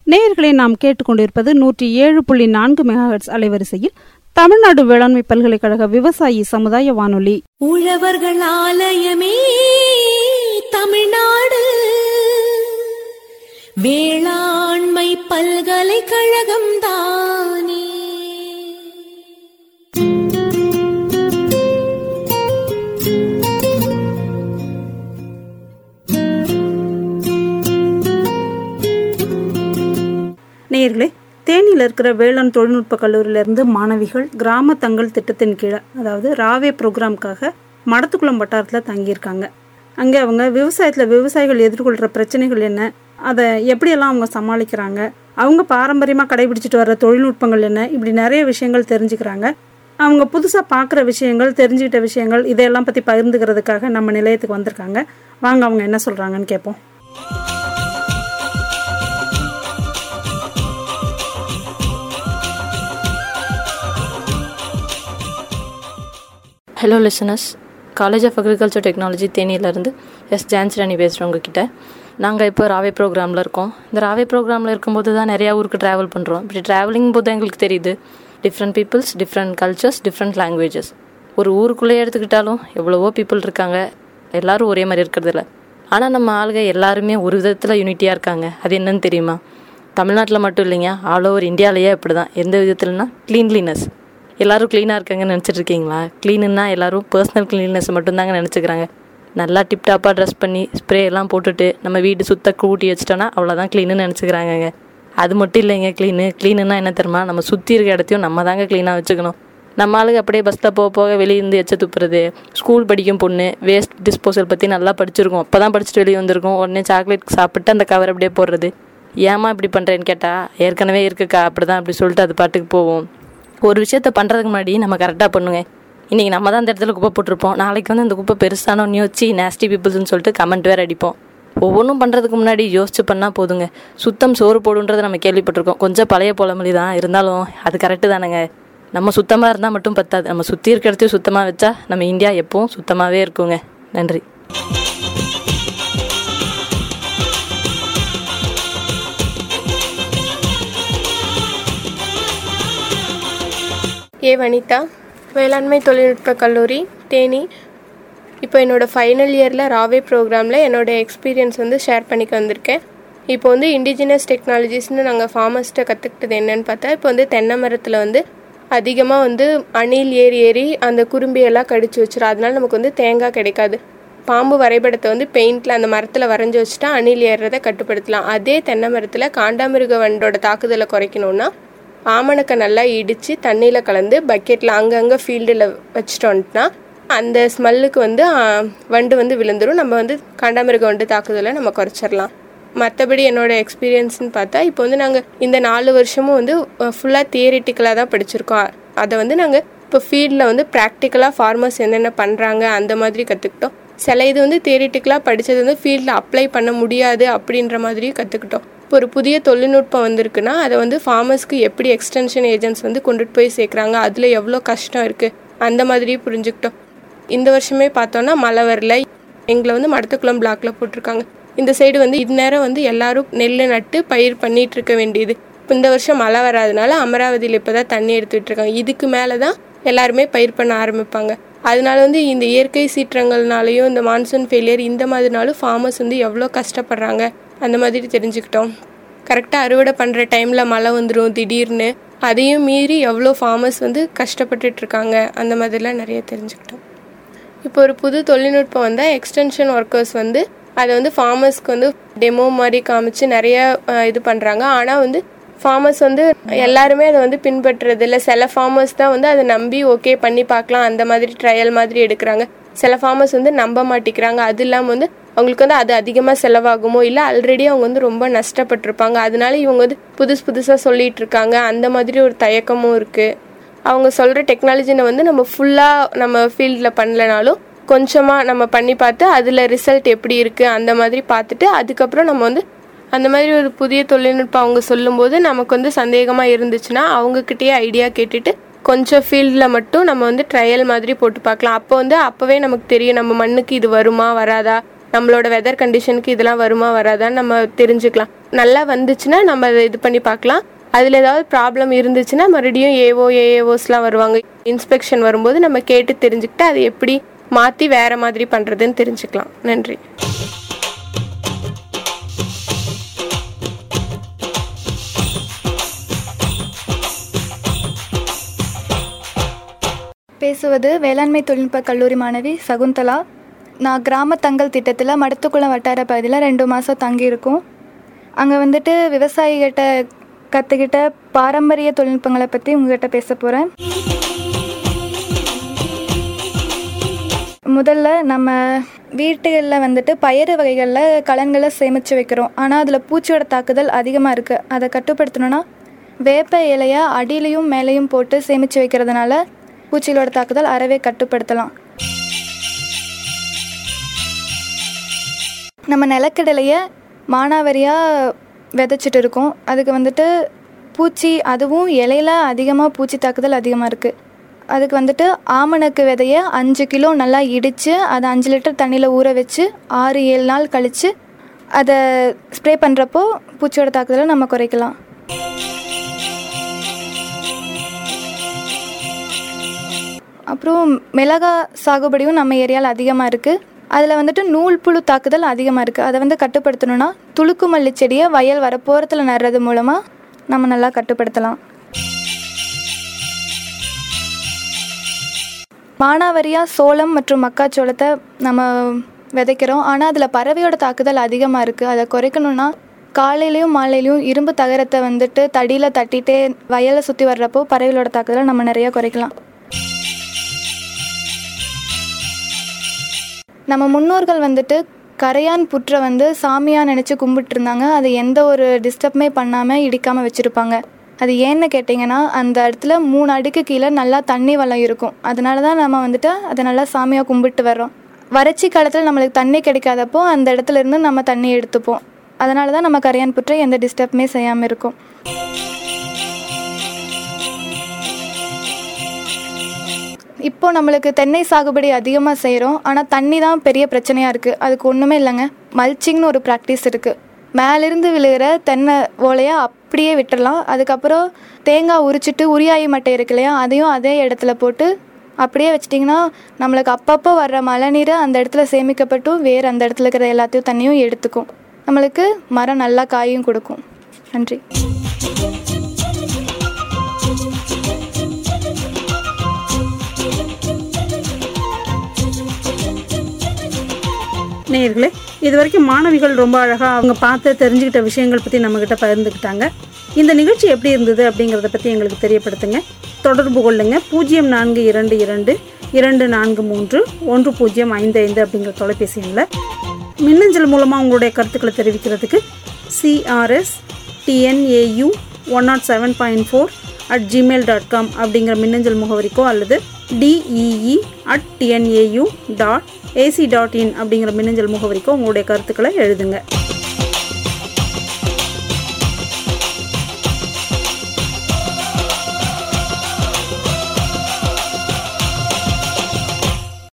நேயர்களை நாம் கேட்டுக்கொண்டிருப்பது நூற்றி ஏழு புள்ளி நான்கு மெகாஹெட்ஸ் அலைவரிசையில் தமிழ்நாடு வேளாண்மை பல்கலைக்கழக விவசாயி சமுதாய வானொலி உழவர்கள் ஆலயமே தமிழ்நாடு வேளாண்மை பல்கலைக்கழகம் தானே நேயர்களே தேனியில் இருக்கிற வேளாண் தொழில்நுட்ப கல்லூரியிலிருந்து மாணவிகள் கிராம தங்கள் திட்டத்தின் கீழே அதாவது ராவே ப்ரோக்ராம்க்காக மடத்துக்குளம் வட்டாரத்தில் தங்கியிருக்காங்க அங்கே அவங்க விவசாயத்தில் விவசாயிகள் எதிர்கொள்கிற பிரச்சனைகள் என்ன அதை எப்படியெல்லாம் அவங்க சமாளிக்கிறாங்க அவங்க பாரம்பரியமாக கடைபிடிச்சிட்டு வர தொழில்நுட்பங்கள் என்ன இப்படி நிறைய விஷயங்கள் தெரிஞ்சுக்கிறாங்க அவங்க புதுசாக பார்க்குற விஷயங்கள் தெரிஞ்சுக்கிட்ட விஷயங்கள் இதையெல்லாம் பற்றி பகிர்ந்துக்கிறதுக்காக நம்ம நிலையத்துக்கு வந்திருக்காங்க வாங்க அவங்க என்ன சொல்கிறாங்கன்னு கேட்போம் hello listeners college of agriculture technology தேனியிலேருந்து எஸ் ஜான்சிராணி பேசுகிறேன் உங்ககிட்ட நாங்கள் இப்போ ராவே ப்ரோக்ராமில் இருக்கோம் இந்த ராவே ப்ரோக்ராமில் இருக்கும்போது தான் நிறையா ஊருக்கு ட்ராவல் பண்ணுறோம் இப்படி ட்ராவலிங் போது எங்களுக்கு தெரியுது different peoples different cultures different languages ஒரு ஊருக்குள்ளே எடுத்துக்கிட்டாலும் எவ்வளவோ பீப்புள் இருக்காங்க எல்லாரும் ஒரே மாதிரி இருக்கிறதில்ல ஆனால் நம்ம ஆளுங்க எல்லாருமே ஒரு விதத்தில் யூனிட்டியாக இருக்காங்க அது என்னன்னு தெரியுமா தமிழ்நாட்டில் மட்டும் இல்லைங்க ஆல் ஓவர் இந்தியாவிலேயே இப்படி தான் எந்த விதத்துலனா க்ளீன்லினஸ் எல்லாரும் க்ளீனாக இருக்காங்கன்னு நினச்சிட்டு இருக்கீங்களா க்ளீனுன்னா எல்லாரும் பர்சனல் க்ளீன்னஸ் மட்டும்தாங்க நினச்சிக்கிறாங்க நல்லா டிப்டாப்பாக ட்ரெஸ் பண்ணி ஸ்ப்ரே எல்லாம் போட்டுட்டு நம்ம வீடு சுத்த கூட்டி வச்சிட்டோன்னா அவ்வளோதான் க்ளீனுன்னு நினச்சிக்கிறாங்கங்க அது மட்டும் இல்லைங்க க்ளீனு க்ளீனுன்னா என்ன தெரியுமா நம்ம சுற்றி இருக்க இடத்தையும் நம்ம தாங்க க்ளீனாக வச்சுக்கணும் நம்ம ஆளுங்க அப்படியே பஸ்ஸில் போக போக வெளியே இருந்து எச்ச துப்புறது ஸ்கூல் படிக்கும் பொண்ணு வேஸ்ட் டிஸ்போசல் பற்றி நல்லா படிச்சிருக்கோம் அப்போ தான் படிச்சுட்டு வெளியே வந்திருக்கோம் உடனே சாக்லேட் சாப்பிட்டு அந்த கவர் அப்படியே போடுறது ஏமா இப்படி பண்ணுறேன்னு கேட்டால் ஏற்கனவே இருக்குக்கா அப்படி தான் அப்படி சொல்லிட்டு அது பாட்டுக்கு போவோம் ஒரு விஷயத்த பண்ணுறதுக்கு முன்னாடி நம்ம கரெக்டாக பண்ணுங்க இன்றைக்கி நம்ம தான் அந்த இடத்துல குப்பை போட்டிருப்போம் நாளைக்கு வந்து அந்த குப்பை பெருசான ஒன்று வச்சு நேஸ்டி பீப்புள்ஸ்னு சொல்லிட்டு கமெண்ட் வேறு அடிப்போம் ஒவ்வொன்றும் பண்ணுறதுக்கு முன்னாடி யோசிச்சு பண்ணால் போதுங்க சுத்தம் சோறு போடுன்றதை நம்ம கேள்விப்பட்டிருக்கோம் கொஞ்சம் பழைய பழமொழி தான் இருந்தாலும் அது கரெக்டு தானேங்க நம்ம சுத்தமாக இருந்தால் மட்டும் பத்தாது நம்ம சுற்றி இருக்கிற இடத்தையும் சுத்தமாக வச்சா நம்ம இந்தியா எப்பவும் சுத்தமாகவே இருக்குங்க நன்றி ஏ வனிதா வேளாண்மை தொழில்நுட்ப கல்லூரி தேனி இப்போ என்னோடய ஃபைனல் இயரில் ராவே ப்ரோக்ராமில் என்னோடய எக்ஸ்பீரியன்ஸ் வந்து ஷேர் பண்ணிக்க வந்திருக்கேன் இப்போ வந்து இண்டிஜினஸ் டெக்னாலஜிஸ்னு நாங்கள் ஃபார்மர்ஸ்ட்டை கற்றுக்கிட்டது என்னன்னு பார்த்தா இப்போ வந்து தென்னை மரத்தில் வந்து அதிகமாக வந்து அணில் ஏறி ஏறி அந்த குறும்பியெல்லாம் கடிச்சு வச்சிரும் அதனால நமக்கு வந்து தேங்காய் கிடைக்காது பாம்பு வரைபடத்தை வந்து பெயிண்டில் அந்த மரத்தில் வரைஞ்சி வச்சுட்டா அணில் ஏறுறதை கட்டுப்படுத்தலாம் அதே தென்னை மரத்தில் காண்டாமிருக வண்டோட தாக்குதலை குறைக்கணும்னா ஆமணக்கை நல்லா இடித்து தண்ணியில் கலந்து பக்கெட்டில் அங்கங்கே ஃபீல்டில் வச்சிட்டோம்னா அந்த ஸ்மெல்லுக்கு வந்து ஆ, வண்டு வந்து விழுந்துரும் நம்ம வந்து காண்டாமிருக வண்டு தாக்குதலை நம்ம குறைச்சிடலாம் மற்றபடி என்னோட எக்ஸ்பீரியன்ஸ்னு பார்த்தா இப்போ வந்து நாங்கள் இந்த நாலு வருஷமும் வந்து ஃபுல்லாக தியரிட்டிக்கலாக தான் படிச்சிருக்கோம் அதை வந்து நாங்கள் இப்போ ஃபீல்டில் வந்து ப்ராக்டிக்கலாக ஃபார்மர்ஸ் என்னென்ன பண்ணுறாங்க அந்த மாதிரி கற்றுக்கிட்டோம் சில இது வந்து தியரிட்டிக்கலாக படித்தது வந்து ஃபீல்டில் அப்ளை பண்ண முடியாது அப்படின்ற மாதிரியும் கற்றுக்கிட்டோம் இப்போ ஒரு புதிய தொழில்நுட்பம் வந்திருக்குன்னா அதை வந்து ஃபார்மர்ஸ்க்கு எப்படி எக்ஸ்டென்ஷன் ஏஜென்ட்ஸ் வந்து கொண்டுட்டு போய் சேர்க்குறாங்க அதில் எவ்வளோ கஷ்டம் இருக்குது அந்த மாதிரியும் புரிஞ்சுக்கிட்டோம் இந்த வருஷமே பார்த்தோன்னா மழை வரல எங்களை வந்து மடத்துக்குளம் பிளாக்ல போட்டிருக்காங்க இந்த சைடு வந்து இந்நேரம் வந்து எல்லாரும் நெல் நட்டு பயிர் பண்ணிட்டு இருக்க வேண்டியது இப்போ இந்த வருஷம் மழை வராதனால அமராவதியில் இப்போ தான் தண்ணி எடுத்துட்டு இருக்காங்க இதுக்கு மேலே தான் எல்லாருமே பயிர் பண்ண ஆரம்பிப்பாங்க அதனால வந்து இந்த இயற்கை சீற்றங்கள்னாலையும் இந்த மான்சூன் ஃபெயிலியர் இந்த மாதிரினாலும் ஃபார்மர்ஸ் வந்து எவ்வளோ கஷ்டப்படுறாங்க அந்த மாதிரி தெரிஞ்சுக்கிட்டோம் கரெக்டாக அறுவடை பண்ணுற டைமில் மழை வந்துடும் திடீர்னு அதையும் மீறி எவ்வளோ ஃபார்மர்ஸ் வந்து கஷ்டப்பட்டுட்டு இருக்காங்க அந்த மாதிரிலாம் நிறைய தெரிஞ்சுக்கிட்டோம் இப்போ ஒரு புது தொழில்நுட்பம் வந்தால் எக்ஸ்டென்ஷன் ஒர்க்கர்ஸ் வந்து அதை வந்து ஃபார்மர்ஸ்க்கு வந்து டெமோ மாதிரி காமிச்சு நிறைய அஹ், இது பண்ணுறாங்க ஆனால் வந்து ஃபார்மர்ஸ் வந்து எல்லாருமே அதை வந்து பின்பற்றுறது இல்லை சில ஃபார்மர்ஸ் தான் வந்து அதை நம்பி ஓகே பண்ணி பார்க்கலாம் அந்த மாதிரி ட்ரையல் மாதிரி எடுக்கிறாங்க சில ஃபார்மர்ஸ் வந்து நம்ப மாட்டேங்கிறாங்க அது இல்லாமல் வந்து அவங்களுக்கு வந்து அது அதிகமாக செலவாகுமோ இல்லை ஆல்ரெடி அவங்க வந்து ரொம்ப நஷ்டப்பட்டிருப்பாங்க அதனால இவங்க வந்து புதுசு புதுசாக சொல்லிட்டு இருக்காங்க அந்த மாதிரி ஒரு தயக்கமும் இருக்குது அவங்க சொல்கிற டெக்னாலஜினை வந்து நம்ம ஃபுல்லாக நம்ம ஃபீல்டில் பண்ணலனாலும் கொஞ்சமாக நம்ம பண்ணி பார்த்து அதில் ரிசல்ட் எப்படி இருக்குது அந்த மாதிரி பார்த்துட்டு அதுக்கப்புறம் நம்ம வந்து அந்த மாதிரி ஒரு புதிய தொழில்நுட்பம் அவங்க சொல்லும்போது நமக்கு வந்து சந்தேகமாக இருந்துச்சுன்னா அவங்கக்கிட்டேயே ஐடியா கேட்டுட்டு கொஞ்சம் ஃபீல்டில் மட்டும் நம்ம வந்து ட்ரையல் மாதிரி போட்டு பார்க்கலாம் அப்போ வந்து அப்போவே நமக்கு தெரியும் நம்ம மண்ணுக்கு இது வருமா வராதா நம்மளோட வெதர் கண்டிஷனுக்கு இதெல்லாம் வருமா வராதான்னு நம்ம தெரிஞ்சுக்கலாம் நல்லா வந்துச்சுன்னா நம்ம அதை இது பண்ணி பார்க்கலாம் அதில் ஏதாவது ப்ராப்ளம் இருந்துச்சுன்னா மறுபடியும் ஏஓ ஏஏஓஸ்லாம் வருவாங்க இன்ஸ்பெக்ஷன் வரும்போது நம்ம கேட்டு தெரிஞ்சுக்கிட்டு அதை எப்படி மாற்றி வேறு மாதிரி பண்ணுறதுன்னு தெரிஞ்சுக்கலாம் நன்றி பேசுவது வேளாண்மை தொழில்நுட்ப கல்லூரி மாணவி சகுந்தலா நான் கிராம தங்கல் திட்டத்தில் மடத்துக்குளம் வட்டார பகுதியில் ரெண்டு மாதம் தங்கியிருக்கோம் அங்கே வந்துட்டு விவசாயிகிட்ட கற்றுக்கிட்ட பாரம்பரிய தொழில்நுட்பங்களை பற்றி உங்ககிட்ட பேச போகிறேன் முதல்ல நம்ம வீட்டுகளில் வந்துட்டு பயிறு வகைகளில் கலன்களை சேமித்து வைக்கிறோம் ஆனால் அதில் பூச்சியோட தாக்குதல் அதிகமாக இருக்குது அதை கட்டுப்படுத்தணும்னா வேப்ப இலையை அடியிலையும் மேலேயும் போட்டு சேமித்து வைக்கிறதுனால பூச்சிகளோட தாக்குதல் அறவே கட்டுப்படுத்தலாம் நம்ம நிலக்கடலையை மானாவரியாக விதைச்சிட்டு இருக்கோம் அதுக்கு வந்துட்டு பூச்சி அதுவும் இலையில அதிகமாக பூச்சி தாக்குதல் அதிகமாக இருக்குது அதுக்கு வந்துட்டு ஆமணக்கு விதையை அஞ்சு கிலோ நல்லா இடித்து அதை அஞ்சு லிட்டர் தண்ணியில் ஊற வச்சு ஆறு ஏழு நாள் கழித்து அதை ஸ்ப்ரே பண்ணுறப்போ பூச்சியோட தாக்குதலை நம்ம குறைக்கலாம் அப்புறம் மிளகா சாகுபடியும் நம்ம ஏரியாவில் அதிகமாக இருக்குது அதில் வந்துட்டு நூல் புழு தாக்குதல் அதிகமாக இருக்குது அதை வந்து கட்டுப்படுத்தணும்னா துளுக்கு மல்லி செடியை வயல் வரப்போரத்தில் நடுறது மூலமாக நம்ம நல்லா கட்டுப்படுத்தலாம் மானாவரியாக சோளம் மற்றும் மக்காச்சோளத்தை நம்ம விதைக்கிறோம் ஆனால் அதில் பறவையோட தாக்குதல் அதிகமாக இருக்குது அதை குறைக்கணும்னா காலையிலையும் மாலையிலையும் இரும்பு தகரத்தை வந்துட்டு தடியில் தட்டிட்டே வயலை சுற்றி வர்றப்போ பறவைகளோட தாக்குதலை நம்ம நிறைய குறைக்கலாம் நம்ம முன்னோர்கள் வந்துட்டு கரையான் புற்றை வந்து சாமியாக நினச்சி கும்பிட்டு இருந்தாங்க அது எந்த ஒரு டிஸ்டர்புமே பண்ணாமல் இடிக்காமல் வச்சுருப்பாங்க அது ஏன்னு கேட்டிங்கன்னா அந்த இடத்துல மூணு அடுக்கு கீழே நல்லா தண்ணி வளம் இருக்கும் அதனால தான் நம்ம வந்துட்டு அதை நல்லா சாமியாக கும்பிட்டு வர்றோம் வறட்சி காலத்தில் நம்மளுக்கு தண்ணி கிடைக்காதப்போ அந்த இடத்துல இருந்து நம்ம தண்ணி எடுத்துப்போம் அதனால தான் நம்ம கரையான் புற்றை எந்த டிஸ்டர்புமே செய்யாமல் இருக்கும் இப்போ நம்மளுக்கு தென்னை சாகுபடி அதிகமாக செய்கிறோம் ஆனால் தண்ணி தான் பெரிய பிரச்சனையாக இருக்குது அதுக்கு ஒன்றுமே இல்லைங்க மல்ச்சிங்னு ஒரு ப்ராக்டிஸ் இருக்குது மேலிருந்து விழுகிற தென்னை ஓலையை அப்படியே விட்டுறலாம் அதுக்கப்புறம் தேங்காய் உரிச்சிட்டு உரியாயி மட்டை இருக்கு இல்லையா அதையும் அதே இடத்துல போட்டு அப்படியே வச்சிட்டிங்கன்னா நம்மளுக்கு அப்பப்போ வர்ற மழை நீரை அந்த இடத்துல சேமிக்கப்பட்டும் வேறு அந்த இடத்துல இருக்கிற எல்லாத்தையும் தண்ணியும் எடுத்துக்கும் நம்மளுக்கு மரம் நல்லா காயும் கொடுக்கும் நன்றி நேயர்களே இது வரைக்கும் மாணவிகள் ரொம்ப அழகாக அவங்க பார்த்து தெரிஞ்சுக்கிட்ட விஷயங்கள் பற்றி நம்மக்கிட்ட பகிர்ந்துக்கிட்டாங்க இந்த நிகழ்ச்சி எப்படி இருந்தது அப்படிங்கிறத பற்றி எங்களுக்கு தெரியப்படுத்துங்க தொடர்பு கொள்ளுங்க பூஜ்ஜியம் நான்கு இரண்டு இரண்டு இரண்டு நான்கு மூன்று ஒன்று பூஜ்ஜியம் ஐந்து ஐந்து அப்படிங்கிற தொலைபேசி எண்ணில் மின்னஞ்சல் மூலமாக உங்களுடைய கருத்துக்களை தெரிவிக்கிறதுக்கு CRS TNAU one nought seven point four at Gmail dot com அப்படிங்கிற மின்னஞ்சல் முகவரிக்கோ அல்லது TEE at TNAU dot AC dot in அப்படிங்கிற மின்னஞ்சல் முகவரிக்கோ உங்களுடைய கருத்துக்களை எழுதுங்க